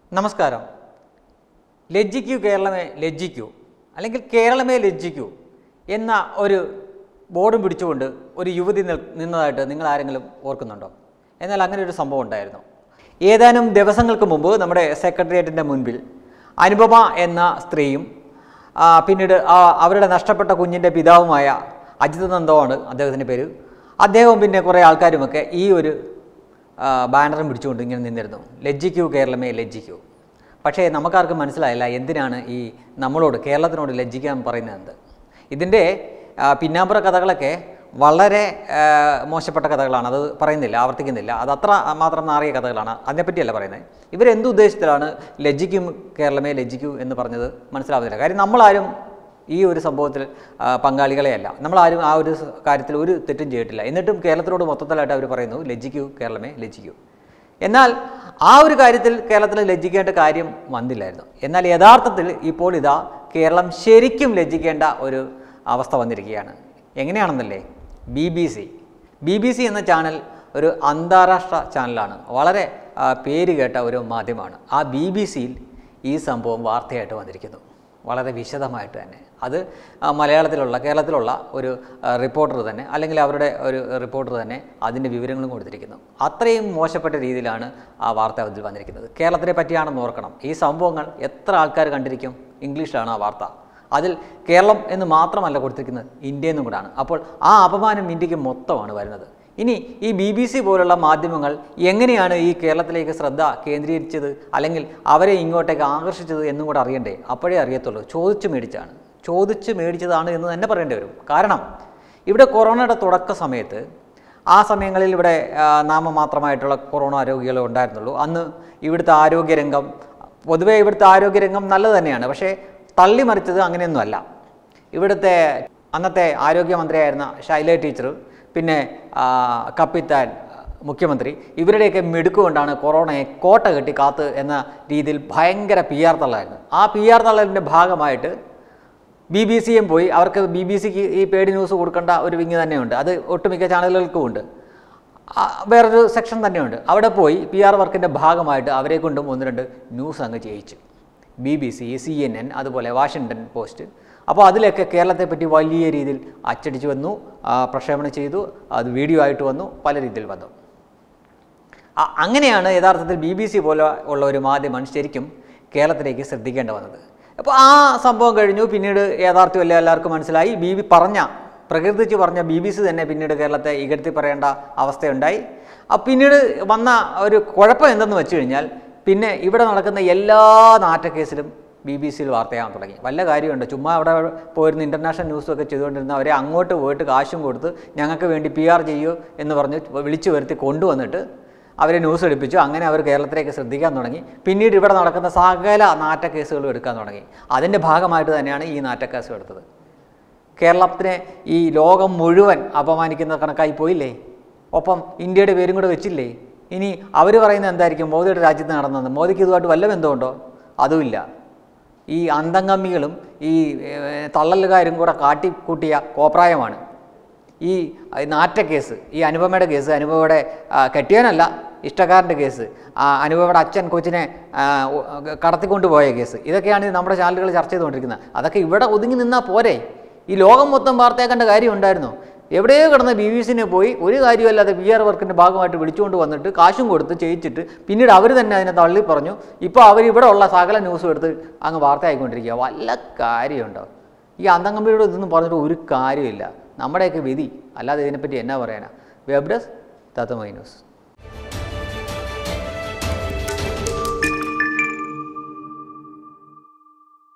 നമസ്കാരം ലജ്ജിക്കൂ കേരളമേ ലജ്ജിക്കൂ അല്ലെങ്കിൽ കേരളമേ ലജ്ജിക്കൂ എന്ന ഒരു ബോർഡും പിടിച്ചുകൊണ്ട് ഒരു യുവതി നിൽ നിന്നതായിട്ട് നിങ്ങൾ ആരെങ്കിലും ഓർക്കുന്നുണ്ടോ എന്നാൽ അങ്ങനെ ഒരു സംഭവം ഉണ്ടായിരുന്നു ഏതാനും ദിവസങ്ങൾക്ക് മുമ്പ് നമ്മുടെ സെക്രട്ടേറിയറ്റിൻ്റെ മുൻപിൽ അനുപമ എന്ന സ്ത്രീയും ആ, പിന്നീട് ആ അവരുടെ നഷ്ടപ്പെട്ട കുഞ്ഞിൻ്റെ പിതാവുമായ അജിത് നന്ദമാണ് അദ്ദേഹത്തിൻ്റെ പേര് അദ്ദേഹവും പിന്നെ കുറേ ആൾക്കാരുമൊക്കെ ഈ ഒരു ആ, ബാനറും പിടിച്ചുകൊണ്ട് ഇങ്ങനെ നിന്നിരുന്നു ലജ്ജിക്കൂ കേരളമേ ലജ്ജിക്കൂ പക്ഷേ നമുക്കാർക്കും മനസ്സിലായില്ല എന്തിനാണ് ഈ നമ്മളോട് കേരളത്തിനോട് ലജ്ജിക്കാൻ പറയുന്നത് എന്ത് ഇതിൻ്റെ ആ, പിന്നാമ്പുറ കഥകളൊക്കെ വളരെ ആ, മോശപ്പെട്ട കഥകളാണ് അത് പറയുന്നില്ല ആവർത്തിക്കുന്നില്ല അത് അത്ര മാത്രം നാറിയ കഥകളാണ് അതിനെപ്പറ്റിയല്ല പറയുന്നത് ഇവരെന്ത് ഉദ്ദേശത്തിലാണ് ലജ്ജിക്കും കേരളമേ ലജ്ജിക്കൂ എന്ന് പറഞ്ഞത് മനസ്സിലാവുന്നില്ല കാര്യം നമ്മളാരും ഈ ഒരു സംഭവത്തിൽ ആ, പങ്കാളികളെയല്ല നമ്മളാരും ആ ഒരു സ- കാര്യത്തിൽ ഒരു തെറ്റും ചെയ്തിട്ടില്ല എന്നിട്ടും കേരളത്തിനോട് മൊത്തത്തിലായിട്ട് അവർ പറയുന്നു ലജ്ജിക്കൂ കേരളമേ ലജ്ജിക്കൂ എന്നാൽ ആ ഒരു കാര്യത്തിൽ കേരളത്തിൽ ലജ്ജിക്കേണ്ട കാര്യം വന്നില്ലായിരുന്നു എന്നാൽ യഥാർത്ഥത്തിൽ ഇപ്പോൾ ഇതാ കേരളം ശരിക്കും ലജ്ജിക്കേണ്ട ഒരു അവസ്ഥ വന്നിരിക്കുകയാണ് എങ്ങനെയാണെന്നല്ലേ B B C B B C എന്ന ചാനൽ ഒരു അന്താരാഷ്ട്ര ചാനലാണ് വളരെ ആ, പേര് കേട്ട ഒരു മാധ്യമമാണ് ആ ബി ബി സിയിൽ ഈ സംഭവം വാർത്തയായിട്ട് വന്നിരിക്കുന്നു വളരെ വിശദമായിട്ട് തന്നെ അത് ആ, മലയാളത്തിലുള്ള കേരളത്തിലുള്ള ഒരു ആ, റിപ്പോർട്ടർ തന്നെ അല്ലെങ്കിൽ അവരുടെ ഒരു റിപ്പോർട്ടർ തന്നെ അതിൻ്റെ വിവരങ്ങളും കൊടുത്തിരിക്കുന്നു അത്രയും മോശപ്പെട്ട രീതിയിലാണ് ആ വാർത്ത അതിൽ വന്നിരിക്കുന്നത് കേരളത്തിനെ പറ്റിയാണെന്ന് ഓർക്കണം ഈ സംഭവങ്ങൾ എത്ര ആൾക്കാർ കണ്ടിരിക്കും ഇംഗ്ലീഷിലാണ് ആ വാർത്ത അതിൽ കേരളം എന്ന് മാത്രമല്ല കൊടുത്തിരിക്കുന്നത് ഇന്ത്യ എന്നും കൂടാണ് അപ്പോൾ ആ അപമാനം ഇന്ത്യക്ക് മൊത്തമാണ് വരുന്നത് ഇനി ഈ ബി ബി സി പോലുള്ള മാധ്യമങ്ങൾ എങ്ങനെയാണ് ഈ കേരളത്തിലേക്ക് ശ്രദ്ധ കേന്ദ്രീകരിച്ചത് അല്ലെങ്കിൽ അവരെ ഇങ്ങോട്ടേക്ക് ആകർഷിച്ചത് എന്നും കൂടെ അറിയണ്ടേ അപ്പോഴേ അറിയത്തുള്ളൂ ചോദിച്ചു മേടിച്ചാണ് ചോദിച്ച് മേടിച്ചതാണ് എന്ന് തന്നെ പറയേണ്ടി വരും കാരണം ഇവിടെ കൊറോണയുടെ തുടക്ക സമയത്ത് ആ സമയങ്ങളിൽ ഇവിടെ ആ, നാമമാത്രമായിട്ടുള്ള കൊറോണ രോഗികളെ ഉണ്ടായിരുന്നുള്ളൂ അന്ന് ഇവിടുത്തെ ആരോഗ്യരംഗം പൊതുവേ ഇവിടുത്തെ ആരോഗ്യരംഗം നല്ലത് തന്നെയാണ് പക്ഷേ തള്ളിമറിച്ചത് അങ്ങനെയൊന്നുമല്ല ഇവിടുത്തെ അന്നത്തെ ആരോഗ്യമന്ത്രിയായിരുന്ന ശൈല ടീച്ചർ പിന്നെ ആ, കപ്പിത്താൻ മുഖ്യമന്ത്രി ഇവരുടെയൊക്കെ മിടുക്കുകൊണ്ടാണ് കൊറോണയെ കോട്ട കെട്ടി കാത്ത് എന്ന രീതിയിൽ ഭയങ്കര പി ആർ തള്ളായിരുന്നു ആ പി ആർ തള്ളലിൻ്റെ ഭാഗമായിട്ട് ബി ബി സിയും പോയി അവർക്ക് ബി ബി സിക്ക് ഈ പേഡ് ന്യൂസ് കൊടുക്കേണ്ട ഒരു വിങ് തന്നെയുണ്ട് അത് ഒട്ടുമിക്ക ചാനലുകൾക്കും ഉണ്ട് ആ, വേറൊരു സെക്ഷൻ തന്നെയുണ്ട് അവിടെ പോയി പി ആർ വർക്കിൻ്റെ ഭാഗമായിട്ട് അവരെ കൊണ്ടും ഒന്ന് രണ്ട് ന്യൂസ് അങ്ങ് ചെയ്യിച്ചു B B C C N N അതുപോലെ വാഷിങ്ടൺ പോസ്റ്റ് അപ്പോൾ അതിലൊക്കെ കേരളത്തെപ്പറ്റി വലിയ രീതിയിൽ അച്ചടിച്ചു വന്നു ആ, പ്രക്ഷേപണം ചെയ്തു അത് വീഡിയോ ആയിട്ട് വന്നു പല രീതിയിൽ വന്നു അ- അങ്ങനെയാണ് യഥാർത്ഥത്തിൽ ബി ബി സി പോലെ ഉള്ള ഒരു മാധ്യമം ശരിക്കും കേരളത്തിലേക്ക് ശ്രദ്ധിക്കേണ്ടി വന്നത് അപ്പോൾ ആ സംഭവം കഴിഞ്ഞു പിന്നീട് യാഥാർത്ഥ്യമല്ല എല്ലാവർക്കും മനസ്സിലായി ബി ബി പറഞ്ഞ പ്രകീർത്തിച്ച് പറഞ്ഞ ബി ബി സി തന്നെ പിന്നീട് കേരളത്തെ ഇകഴ്ത്തി പറയേണ്ട അവസ്ഥയുണ്ടായി ആ പിന്നീട് വന്ന ഒരു കുഴപ്പം എന്തെന്ന് വെച്ച് കഴിഞ്ഞാൽ പിന്നെ ഇവിടെ നടക്കുന്ന എല്ലാ നാറ്റക്കേസിലും ബി ബി സിയിൽ വാർത്തയാകാൻ തുടങ്ങി വല്ല കാര്യമുണ്ട് ചുമ്മാ അവിടെ പോയിരുന്ന ഇൻ്റർനാഷണൽ ന്യൂസൊക്കെ ചെയ്തുകൊണ്ടിരുന്ന അവരെ അങ്ങോട്ട് പോയിട്ട് കാശും കൊടുത്ത് ഞങ്ങൾക്ക് വേണ്ടി പി ആർ ചെയ്യൂ എന്ന് പറഞ്ഞ് വിളിച്ചു വരുത്തി കൊണ്ടുവന്നിട്ട് അവരെ ന്യൂസ് എടുപ്പിച്ചു അങ്ങനെ അവർ കേരളത്തിലേക്ക് ശ്രദ്ധിക്കാൻ തുടങ്ങി പിന്നീട് ഇവിടെ നടക്കുന്ന സകല നാറ്റ കേസുകളും എടുക്കാൻ തുടങ്ങി അതിൻ്റെ ഭാഗമായിട്ട് തന്നെയാണ് ഈ നാറ്റക്കേസും എടുത്തത് കേരളത്തിനെ ഈ ലോകം മുഴുവൻ അപമാനിക്കുന്ന കണക്കായി പോയില്ലേ ഒപ്പം ഇന്ത്യയുടെ പേരും കൂടെ വെച്ചില്ലേ ഇനി അവർ പറയുന്നത് എന്തായിരിക്കും മോദിയുടെ രാജ്യത്ത് നടന്നത് മോദിക്ക് ഇതുമായിട്ട് വല്ല ബന്ധമുണ്ടോ അതുമില്ല ഈ അന്തംഗമ്മികളും ഈ ഏർ, തള്ളലുകാരും കൂടെ കാട്ടിക്കൂട്ടിയ കോപ്രായമാണ് ഈ നാറ്റ കേസ് ഈ അനുപമയുടെ കേസ് അനുപമയുടെ ആ, കെട്ടിയവനല്ല ഇഷ്ടക്കാരൻ്റെ കേസ് ആ, അനുപമയുടെ അച്ഛൻ കൊച്ചിനെ ആ, ഒ- കടത്തിക്കൊണ്ട് പോയ കേസ് ഇതൊക്കെയാണ് നമ്മുടെ ചാനലുകൾ ചർച്ച ചെയ്തുകൊണ്ടിരിക്കുന്നത് അതൊക്കെ ഇവിടെ ഒതുങ്ങി നിന്നാൽ പോരെ ഈ ലോകം മൊത്തം വാർത്തയാക്കേണ്ട കാര്യം ഉണ്ടായിരുന്നു എവിടെയോ കിടന്ന ബി ബി സിനെ പോയി ഒരു കാര്യമല്ലാതെ പി ആർ വർക്കിൻ്റെ ഭാഗമായിട്ട് വിളിച്ചുകൊണ്ട് വന്നിട്ട് കാശും കൊടുത്ത് ചെയ്യിച്ചിട്ട് പിന്നീട് അവർ തന്നെ അതിനെ തള്ളി പറഞ്ഞു ഇപ്പോൾ അവർ ഇവിടെ ഉള്ള സകല ന്യൂസും എടുത്ത് അങ്ങ് വാർത്തയായിക്കൊണ്ടിരിക്കുക വല്ല കാര്യമുണ്ടോ ഈ അന്തംഗമ്പിയോട് ഇതൊന്നും പറഞ്ഞിട്ട് ഒരു കാര്യമില്ല നമ്മുടെയൊക്കെ വിധി അല്ലാതെ ഇതിനെപ്പറ്റി എന്നാ പറയാനാ വെബ് ഡെസ്ക് തത്വമൈ ന്യൂസ്